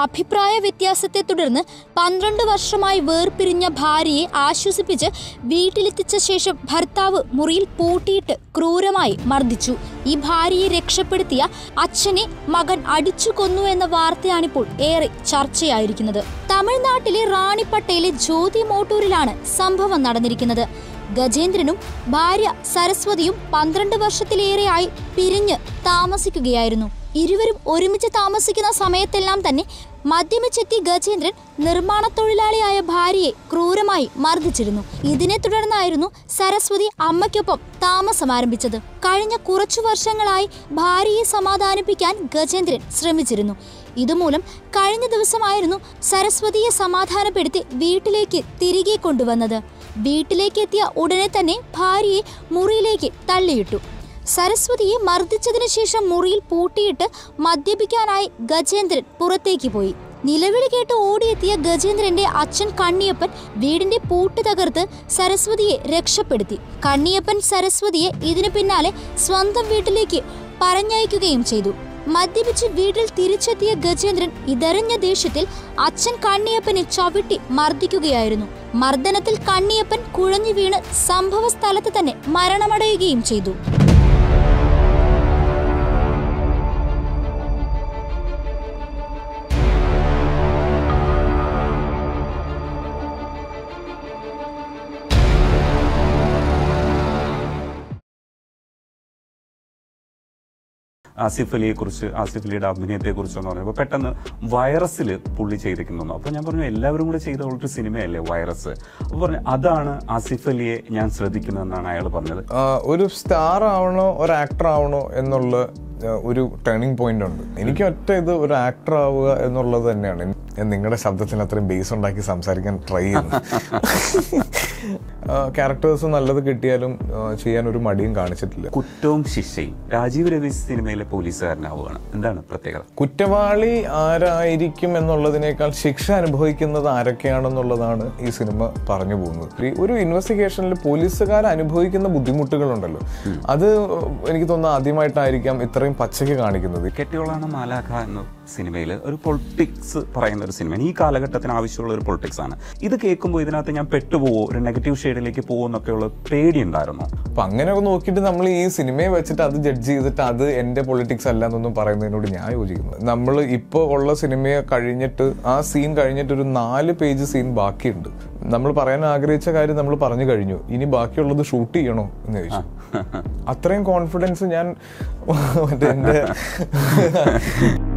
അഭിപ്രായ വ്യത്യാസത്തെ തുടർന്ന് പന്ത്രണ്ട് വർഷമായി വേർപിരിഞ്ഞ ഭാര്യയെ ആശ്വസിപ്പിച്ച് വീട്ടിലെത്തിച്ച ശേഷം ഭർത്താവ് മുറിയിൽ പൂട്ടിയിട്ട് ക്രൂരമായി മർദ്ദിച്ചു ഈ ഭാര്യയെ രക്ഷപ്പെടുത്തിയ അച്ഛനെ മകൻ അടിച്ചു കൊന്നു എന്ന വാർത്തയാണിപ്പോൾ ഏറെ ചർച്ചയായിരിക്കുന്നത് തമിഴ്നാട്ടിലെ റാണിപ്പട്ടയിലെ ജ്യോതി മോട്ടൂരിലാണ് സംഭവം നടന്നിരിക്കുന്നത് ഗജേന്ദ്രനും ഭാര്യ സരസ്വതിയും പന്ത്രണ്ട് വർഷത്തിലേറെയായി പിരിഞ്ഞ് താമസിക്കുകയായിരുന്നു ഇരുവരും ഒരുമിച്ച് താമസിക്കുന്ന സമയത്തെല്ലാം തന്നെ മദ്യമിച്ചെത്തി ഗജേന്ദ്രൻ നിർമ്മാണ തൊഴിലാളിയായ ഭാര്യയെ ക്രൂരമായി മർദ്ദിച്ചിരുന്നു ഇതിനെ തുടർന്നായിരുന്നു സരസ്വതി അമ്മയ്ക്കൊപ്പം താമസം ആരംഭിച്ചത് കഴിഞ്ഞ കുറച്ചു വർഷങ്ങളായി ഭാര്യയെ സമാധാനിപ്പിക്കാൻ ഗജേന്ദ്രൻ ശ്രമിച്ചിരുന്നു ഇതുമൂലം കഴിഞ്ഞ ദിവസമായിരുന്നു സരസ്വതിയെ സമാധാനപ്പെടുത്തി വീട്ടിലേക്ക് തിരികെ കൊണ്ടുവന്നത് വീട്ടിലേക്ക് എത്തിയ ഉടനെ തന്നെ ഭാര്യയെ മുറിയിലേക്ക് തള്ളിയിട്ടു സരസ്വതിയെ മർദ്ദിച്ചതിനു ശേഷം മുറിയിൽ പൂട്ടിയിട്ട് മദ്യപിക്കാനായി ഗജേന്ദ്രൻ പുറത്തേക്ക് പോയി നിലവിളി കേട്ട് ഓടിയെത്തിയ ഗജേന്ദ്രന്റെ അച്ഛൻ കണ്ണിയപ്പൻ വീടിന്റെ പൂട്ട് തകർത്ത് സരസ്വതിയെ രക്ഷപ്പെടുത്തി കണ്ണിയപ്പൻ സരസ്വതിയെ ഇതിനു പിന്നാലെ സ്വന്തം വീട്ടിലേക്ക് പറഞ്ഞയക്കുകയും ചെയ്തു മദ്യപിച്ച് വീട്ടിൽ തിരിച്ചെത്തിയ ഗജേന്ദ്രൻ ഇതറിഞ്ഞ ദേഷ്യത്തിൽ അച്ഛൻ കണ്ണിയപ്പനെ ചവിട്ടി മർദ്ദിക്കുകയായിരുന്നു മർദ്ദനത്തിൽ കണ്ണിയപ്പൻ കുഴഞ്ഞു വീണ് സംഭവ സ്ഥലത്ത് തന്നെ മരണമടയുകയും ചെയ്തു ആസിഫ് അലിയെ കുറിച്ച് ആസിഫ് അലിയുടെ അഭിനയത്തെ കുറിച്ചെന്ന് പറഞ്ഞപ്പോൾ പെട്ടെന്ന് വൈറസിൽ പുള്ളി ചെയ്തിരിക്കുന്നു അപ്പോൾ ഞാൻ പറഞ്ഞു എല്ലാവരും കൂടെ ചെയ്ത ഒരു സിനിമയല്ലേ വൈറസ് അപ്പോൾ പറഞ്ഞു അതാണ് ആസിഫ് അലിയെ ഞാൻ ശ്രദ്ധിക്കുന്നതെന്നാണ് അയാൾ പറഞ്ഞത് ആ, ഒരു സ്റ്റാർ ആവണോ ഒരു ആക്ടർ ആവണോ എന്നുള്ള ആ, ഒരു ടേണിംഗ് പോയിന്റ് ഉണ്ട് എനിക്ക് ഒറ്റ ഇത് ഒരു ആക്ടർ ആവുക എന്നുള്ളത് തന്നെയാണ് ഞാൻ നിങ്ങളുടെ ശബ്ദത്തിന് അത്രയും ബേസ് ഉണ്ടാക്കി സംസാരിക്കാൻ ട്രൈ ചെയ്യുന്നു ക്യാരക്ടേഴ്സ് നല്ലത് കിട്ടിയാലും ആ, ചെയ്യാൻ ഒരു മടിയും കാണിച്ചിട്ടില്ല കുറ്റവും ശിക്ഷയും രാജീവ് രവി സിനിമയിലെ പോലീസുകാരനാവുകയാണ് എന്താണ് പ്രത്യേകത കുറ്റവാളി ആരായിരിക്കും എന്നുള്ളതിനേക്കാൾ ശിക്ഷ അനുഭവിക്കുന്നത് ആരൊക്കെയാണെന്നുള്ളതാണ് ഈ സിനിമ പറഞ്ഞു പോകുന്നത് ഈ ഒരു ഇൻവെസ്റ്റിഗേഷനിൽ പോലീസുകാർ അനുഭവിക്കുന്ന ബുദ്ധിമുട്ടുകളുണ്ടല്ലോ അത് എനിക്ക് തോന്നുന്നു ആദ്യമായിട്ടായിരിക്കാം ഇത്രയും പച്ചയ്ക്ക് കാണിക്കുന്നത് കെട്ടിയോളാണ് മാലാഖ എന്ന സിനിമയിൽ ഒരു പൊളിറ്റിക്സ് പറയുന്ന ഒരു സിനിമയാണ് ഈ കാലഘട്ടത്തിന് ആവശ്യമുള്ള ഒരു പൊളിറ്റിക്സ് ആണ് ഇത് കേൾക്കുമ്പോൾ ഇതിനകത്ത് ഞാൻ പെട്ടുപോകുമോ ഒരു നെഗറ്റീവ് ഷെയ്ഡിലേക്ക് പോകുമോ എന്നൊക്കെയുള്ള പേടിയുണ്ടായിരുന്നു അപ്പൊ അങ്ങനെയൊക്കെ നോക്കിയിട്ട് നമ്മൾ ഈ സിനിമയെ വെച്ചിട്ട് അത് ജഡ്ജ് ചെയ്തിട്ട് അത് എന്റെ പൊളിറ്റിക്സ് അല്ല എന്നൊന്നും പറയുന്നതിനോട് ഞാൻ യോജിക്കുന്നു നമ്മൾ ഇപ്പോൾ ഉള്ള സിനിമയെ കഴിഞ്ഞിട്ട് ആ സീൻ കഴിഞ്ഞിട്ട് ഒരു നാല് പേജ് സീൻ ബാക്കിയുണ്ട് നമ്മൾ പറയാൻ ആഗ്രഹിച്ച കാര്യം നമ്മൾ പറഞ്ഞു കഴിഞ്ഞു ഇനി ബാക്കിയുള്ളത് ഷൂട്ട് ചെയ്യണോ എന്ന് ചോദിച്ചു അത്രയും കോൺഫിഡൻസ് ഞാൻ മറ്റേ എൻ്റെ